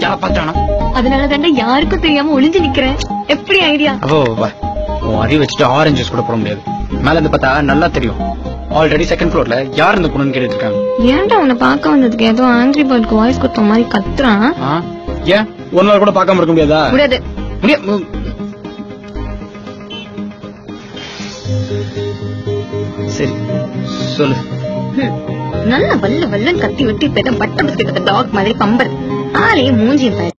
யார பாத்தானா அதனால தாண்டா யாருக்கும் தெரியாம ஒளிஞ்சு நிக்கிறேன் எப்படி ஐடியா அப்போ வா உன் அறிவு வச்சுட்டு ஆரஞ்சஸ் கூட போட முடியாது மேல இருந்து பார்த்தா நல்லா தெரியும் ஆல்ரெடி செகண்ட் ஃப்ளோர்ல யார் இந்த பொண்ணுன்னு கேட்டுட்டு இருக்காங்க ஏன்டா உன்னை பார்க்க வந்ததுக்கு ஏதோ ஆங்கிரி பேர்ட்க்கு வாய்ஸ் கொடுத்த மாதிரி கத்துறான் ஆ? ஏன் ஒரு நாள் கூட பார்க்காம இருக்க முடியாதா முடியாது முடியாது ம். சரி சொல்லு ஹம். நல்ல வல்ல வல்லன் கத்தி விட்டு இப்ப பட்ட பிஸ்கெட் டாக் மாதிரி பம்பர் ஆளே மூஞ்சி பாரு